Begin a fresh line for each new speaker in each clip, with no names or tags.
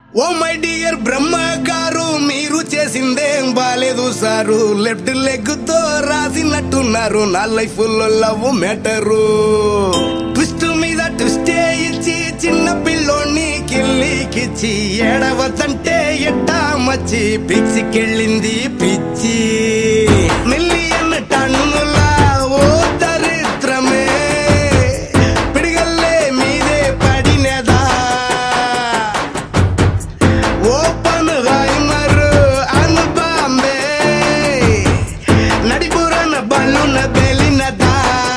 oh my dear బ్రహ్మ గారు మీరు చేసిందేం బాలేదు సారు లెఫ్ట్ లెగ్ తో రాసినట్టున్నారు నా లైఫ్ లో లవ్ మ్యాటరు ట్విస్ట్ మీద ట్విస్టే ఇచ్చి చిన్న పిల్లోని కిల్లికిచ్చి ఏడవతంటే ఎట్టా మచ్చి పిచ్చికెళ్ళింది పిచ్చి మిలియన్ టన్నుల ఓ దరిద్రమే పిడిగల్లే మీదే పడినదా ఓపెన్ హైమర్ అన్ బాంబే నడిపురన బల్లున బెలినదా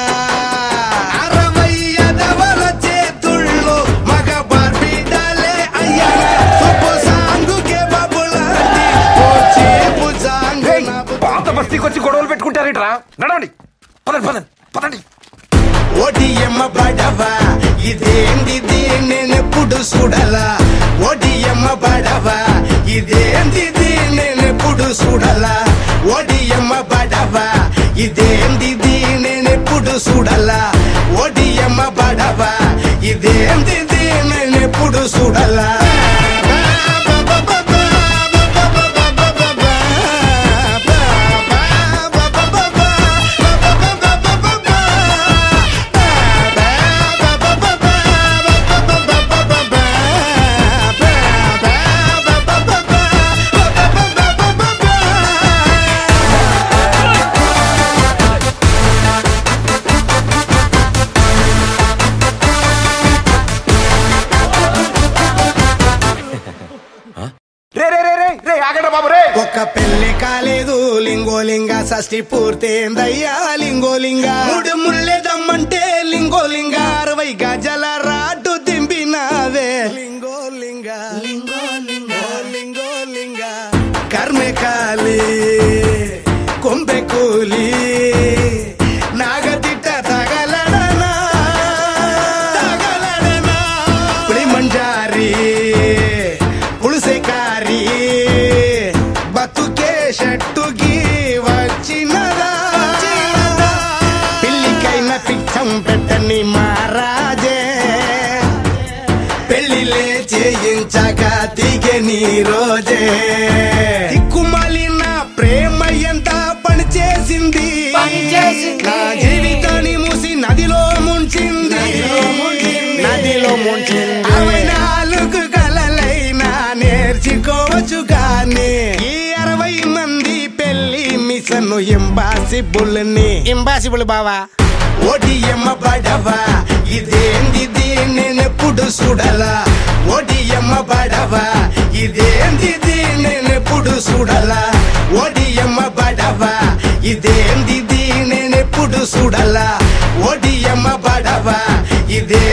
అరవై అదవల చేతుల్లో మగ బార్బిడాలే అయ్యాన సొప్పు సాంగుకే బబులాంటి ఓ చేపు సాంగు నా
పాత బస్తీకి వచ్చి గొడవలు పెట్టుకుంటారేట్రా నడవండి పదండి పదండి పదండి
ఓడియమ్మ బడవా ఇదేంది నేనెప్పుడు చూడలా ఓడియమ్మ బడవా ఇదేంది నేనెప్పుడు చూడలా ఓడియమ్మ బడవా ఇదేంది నేనెప్పుడు చూడలా ఓడియమ్మ బడవా ఇదేంది నేనెప్పుడు చూడలా
రే రే రే రే రే ఆగండి బాబు రే
ఒక్క పెళ్లి కాలేదు లింగోలింగ షష్ఠి పూర్తయిందయ్యా లింగోలింగ మూడు ముళ్ళేదమ్మంటే లింగోలింగ అరవై గజల రాటు దింపినావే లింగోలింగ లింగోలింగ లింగోలింగ కర్మె కాలి కొంపె కూలి నాగతిట్ట తగలడనా తగలడనా పులి మంజారి పులుసే కారి బతుకే షట్టుకి వచ్చినదా పిల్లికైన పిచ్చం పెట్టని మహారాజే పెళ్లిలే చేయించక దిగే నీ రోజే దిక్కుమాలిన ప్రేమ ఎంత పని చేసింది నా జీవితాన్ని మూసి నదిలో ముంచింది నదిలో ముంచింది అరవై నాలుగు కలలైనా నేర్చుకోవచ్చు కానీ ఈ అరవై మంది పెళ్లి మిషన్ ఇంపాసిబుల్ ని ఇంపాసిబుల్ బావా ఓడియమ్మ బడవా ఇదేంది నేనెప్పుడు చూడలా ఓడియమ్మ బడవా ఇదేంది నేనెప్పుడు చూడలా ఓడియమ్మ బడవా ఇదేంది నేనెప్పుడు చూడలా ఓడియమ్మ బడవా ఇదే